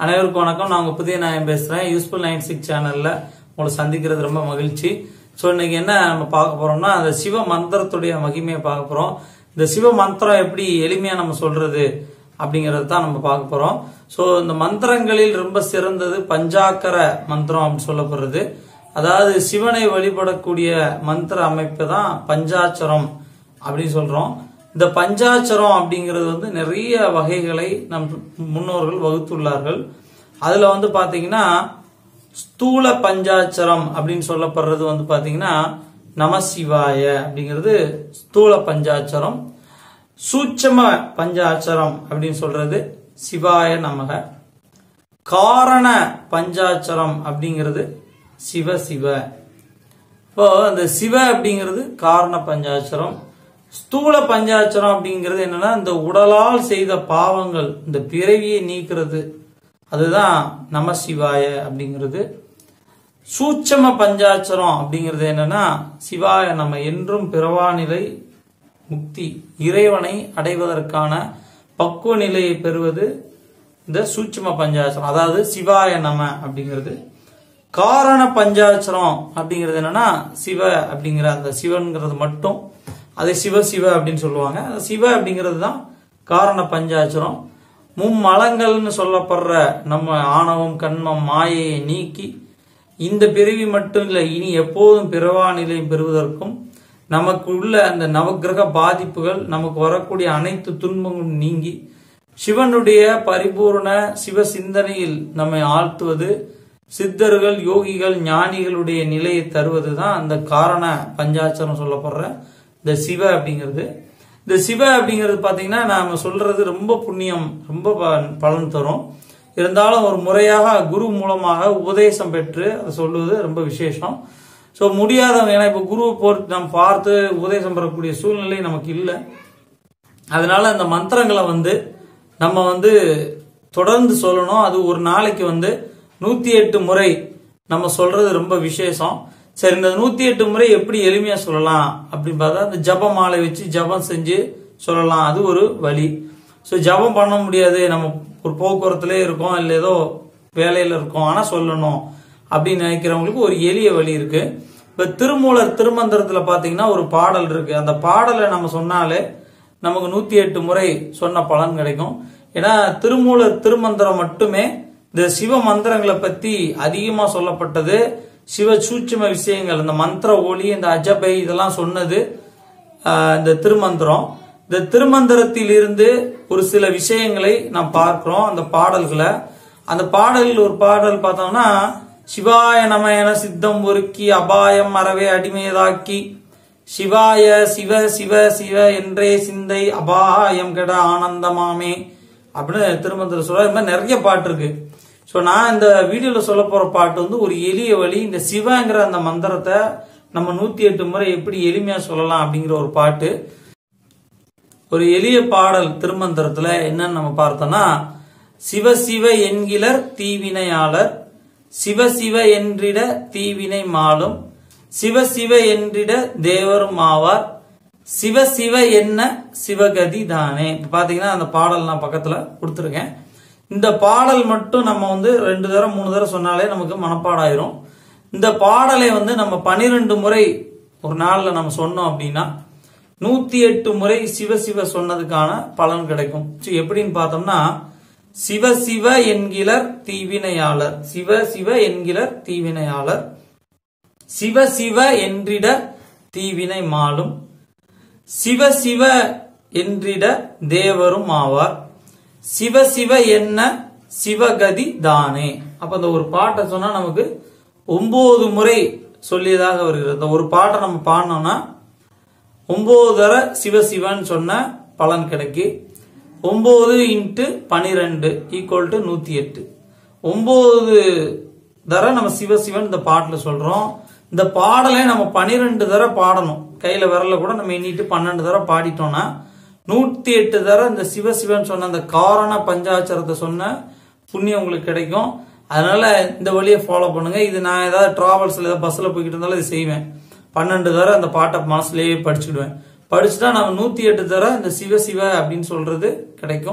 அனைவருக்கும் வணக்கம் நான் உங்க புதிய நாயம் பேசுறேன் யூஸ்ஃபுல் நைன் சிக்ஸ் சேனல்ல உங்களை சந்திக்கிறது ரொம்ப மகிழ்ச்சி ஸோ இன்னைக்கு என்ன நம்ம பார்க்க போறோம்னா அந்த சிவ மந்திரத்துடைய மகிமையை பார்க்க போறோம் இந்த சிவ மந்திரம் எப்படி எளிமையா நம்ம சொல்றது அப்படிங்கறது தான் நம்ம பார்க்க போறோம் ஸோ இந்த மந்திரங்களில் ரொம்ப சிறந்தது பஞ்சாக்கர மந்திரம் அப்படின்னு சொல்லப்படுறது அதாவது சிவனை வழிபடக்கூடிய மந்திர அமைப்பு தான் பஞ்சாட்சரம் அப்படின்னு சொல்றோம் இந்த பஞ்சாட்சரம் அப்படிங்கிறது வந்து நிறைய வகைகளை நம் முன்னோர்கள் வகுத்துள்ளார்கள் அதுல வந்து பாத்தீங்கன்னா ஸ்தூல பஞ்சாட்சரம் அப்படின்னு சொல்லப்படுறது வந்து பாத்தீங்கன்னா நமசிவாய அப்படிங்கிறது ஸ்தூல பஞ்சாட்சரம் சூட்சம பஞ்சாட்சரம் அப்படின்னு சொல்றது சிவாய நமக காரண பஞ்சாட்சரம் அப்படிங்கிறது சிவ சிவ இப்போ அந்த சிவ அப்படிங்கிறது காரண பஞ்சாட்சரம் ஸ்தூல பஞ்சாட்சரம் அப்படிங்கிறது என்னன்னா இந்த உடலால் செய்த பாவங்கள் இந்த பிறவியை நீக்கிறது அதுதான் நமசிவாய அப்படிங்கிறது சூட்சம பஞ்சாட்சரம் அப்படிங்கிறது என்னன்னா சிவாய நம்ம என்றும் பிறவா நிலை முக்தி இறைவனை அடைவதற்கான பக்குவ நிலையை பெறுவது இந்த சூட்சம பஞ்சாட்சரம் அதாவது சிவாய நம அப்படிங்கிறது காரண பஞ்சாட்சரம் அப்படிங்கிறது என்னன்னா சிவ அப்படிங்கிற அந்த சிவன்கிறது மட்டும் அதை சிவ சிவ அப்படின்னு சொல்லுவாங்க அந்த சிவ அப்படிங்கிறது தான் காரண பஞ்சாட்சரம் மும்மலங்கள்னு சொல்லப்படுற நம்ம ஆணவம் கண்மம் மாயையை நீக்கி இந்த பிறவி மட்டும் இல்லை இனி எப்போதும் பிறவா நிலை பெறுவதற்கும் நமக்கு உள்ள அந்த நவக்கிரக பாதிப்புகள் நமக்கு வரக்கூடிய அனைத்து துன்பங்களும் நீங்கி சிவனுடைய பரிபூர்ண சிவ சிந்தனையில் நம்மை ஆழ்த்துவது சித்தர்கள் யோகிகள் ஞானிகளுடைய நிலையை தருவது தான் அந்த காரண பஞ்சாட்சரம் சொல்லப்படுற இந்த சிவ அப்படிங்கிறது இந்த சிவ அப்படிங்கிறது பாத்தீங்கன்னா நாம சொல்றது ரொம்ப புண்ணியம் ரொம்ப ப- பலன் தரும் இருந்தாலும் ஒரு முறையாக குரு மூலமாக உபதேசம் பெற்று அதை சொல்லுவது ரொம்ப விசேஷம் ஸோ முடியாதவங்க ஏன்னா இப்போ குருவை பொறுத்து நம்ம பார்த்து உபதேசம் பெறக்கூடிய சூழ்நிலை நமக்கு இல்லை அதனால அந்த மந்திரங்களை வந்து நம்ம வந்து தொடர்ந்து சொல்லணும் அது ஒரு நாளைக்கு வந்து நூத்தி எட்டு முறை நம்ம சொல்றது ரொம்ப விசேஷம் சரி இந்த நூத்தி எட்டு முறை எப்படி எளிமையா சொல்லலாம் அப்படின்னு பார்த்தா இந்த ஜப மாலை வச்சு ஜபம் செஞ்சு சொல்லலாம் அது ஒரு வழி ஸோ ஜபம் பண்ண முடியாது நம்ம ஒரு போக்குவரத்துல இருக்கோம் இல்லை ஏதோ வேலையில இருக்கோம் ஆனா சொல்லணும் அப்படின்னு நினைக்கிறவங்களுக்கு ஒரு எளிய வழி இருக்கு இப்ப திருமூலர் திருமந்திரத்துல பாத்தீங்கன்னா ஒரு பாடல் இருக்கு அந்த பாடலை நம்ம சொன்னாலே நமக்கு நூத்தி எட்டு முறை சொன்ன பலன் கிடைக்கும் ஏன்னா திருமூலர் திருமந்திரம் மட்டுமே இந்த சிவ மந்திரங்களை பத்தி அதிகமா சொல்லப்பட்டது சிவ சூட்சும விஷயங்கள் இந்த மந்திர ஒளி இந்த அஜபை இதெல்லாம் சொன்னது ஆஹ், இந்த திருமந்திரம் இந்த திருமந்திரத்தில் இருந்து ஒரு சில விஷயங்களை நாம் பார்க்கிறோம் அந்த பாடல்களை அந்த பாடலில் ஒரு பாடல் பார்த்தோம்னா சிவாய நம என சித்தம் ஒருக்கி அபாயம் அறவே அடிமையதாக்கி சிவாய சிவ சிவ சிவ என்றே சிந்தை அபாயம் கெட ஆனந்தமாமே அப்படின்னு திருமந்திரம் சொல்ற இது மாதிரி நிறைய பாட்டு இருக்கு ஸோ நான் இந்த வீடியோல சொல்ல போற பாட்டு வந்து ஒரு எளிய வழி இந்த சிவங்கிற அந்த மந்திரத்தை நம்ம நூத்தி எட்டு முறை எப்படி எளிமையா சொல்லலாம் அப்படிங்கிற ஒரு பாட்டு ஒரு எளிய பாடல் திருமந்திரத்துல என்னன்னு நம்ம பார்த்தோம்னா சிவ சிவ என்கிலர் தீவினையாளர் சிவ சிவ என்றிட தீவினை மாலும் சிவ சிவ என்றிட தேவரும் ஆவார் சிவ சிவ என்ன சிவகதி தானே இப்ப பாத்தீங்கன்னா அந்த பாடல் நான் பக்கத்துல கொடுத்துருக்கேன் இந்த பாடல் மட்டும் நம்ம வந்து ரெண்டு தடவை மூணு தடவை சொன்னாலே நமக்கு மனப்பாடம் ஆயிரும் இந்த பாடலை வந்து நம்ம பனிரெண்டு முறை ஒரு நாள்ல நம்ம சொன்னோம் அப்படின்னா நூத்தி எட்டு முறை சிவ சிவ சொன்னதுக்கான பலன் கிடைக்கும் சரி, எப்படின்னு பார்த்தோம்னா சிவ சிவ என்கிலர் தீவினையாளர் சிவ சிவ என்கிலர் தீவினையாளர் சிவ சிவ என்றிட தீவினை மாலும் சிவ சிவ என்றிட தேவரும் ஆவார் சிவ சிவ என்ன சிவகதி தானே அப்ப அந்த ஒரு பாட்டை சொன்னா நமக்கு ஒன்பது முறை சொல்லியதாக வருகிறது அந்த ஒரு பாட்டை நம்ம பாடினோம்னா ஒன்பது தர சிவ சிவன் சொன்ன பலன் கிடைக்கு ஒன்பது இன்ட்டு பனிரெண்டு ஈக்குவல் டு நூத்தி எட்டு ஒன்பது தர நம்ம சிவசிவன் இந்த பாட்டுல சொல்றோம் இந்த பாடலை நம்ம பனிரெண்டு தர பாடணும் கையில விரல கூட நம்ம எண்ணிட்டு பன்னெண்டு தர பாடிட்டோம்னா நூத்தி எட்டு தர இந்த சிவசிவன் சொன்ன அந்த காரண பஞ்சாட்சரத்தை சொன்ன புண்ணியம் உங்களுக்கு கிடைக்கும் அதனால இந்த வழியை ஃபாலோ பண்ணுங்க இது நான் ஏதாவது டிராவல்ஸ்ல ஏதாவது பஸ்ல போய்கிட்டு இருந்தாலும் இது செய்வேன் பன்னெண்டு தர அந்த பாட்டை மனசுலயே படிச்சுடுவேன் படிச்சுட்டா நம்ம நூத்தி எட்டு தர இந்த சிவ சிவ அப்படின்னு சொல்றது கிடைக்கும்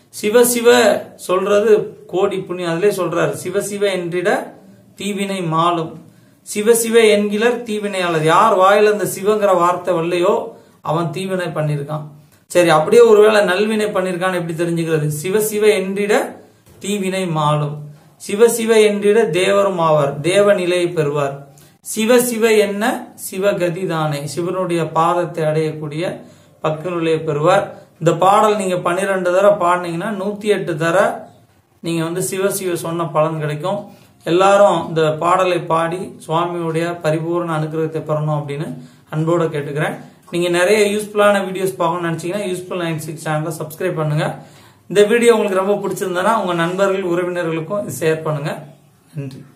சிவ சிவ சொல்றது கோடி புண்ணியம் அதிலே சொல்றாரு சிவ சிவ என்றிட தீவினை மாலும் சிவ சிவ என்கிறர் தீவினையாளர் யார் வாயில இந்த சிவங்கிற வார்த்தை வரலையோ அவன் தீவினை பண்ணியிருக்கான் சரி அப்படியே ஒருவேளை நல்வினை பண்ணியிருக்கான்னு எப்படி தெரிஞ்சுக்கிறது சிவ சிவ என்றிட தீவினை மாலும் சிவ சிவ என்றிட தேவரும் ஆவார் தேவ நிலையை பெறுவார் சிவ சிவ என்ன சிவகதி தானே சிவனுடைய பாதத்தை அடையக்கூடிய பக்கநிலையை பெறுவார் இந்த பாடல் நீங்க பன்னிரெண்டு தர பாடினீங்கன்னா நூத்தி எட்டு தர நீங்க வந்து சிவ சிவ சொன்ன பலன் கிடைக்கும் எல்லாரும் இந்த பாடலை பாடி சுவாமியுடைய பரிபூர்ண அனுகிரகத்தை பெறணும் அப்படின்னு அன்போட கேட்டுக்கிறேன் நீங்க நிறைய யூஸ்ஃபுல்லான வீடியோஸ் பார்க்கணும்னு நினைச்சீங்கன்னா யூஸ்ஃபுல் நைன் சிக்ஸ் சேனலை சப்ஸ்கிரைப் பண்ணுங்க இந்த வீடியோ உங்களுக்கு ரொம்ப பிடிச்சிருந்தனா உங்க நண்பர்கள் உறவினர்களுக்கும் ஷேர் பண்ணுங்க நன்றி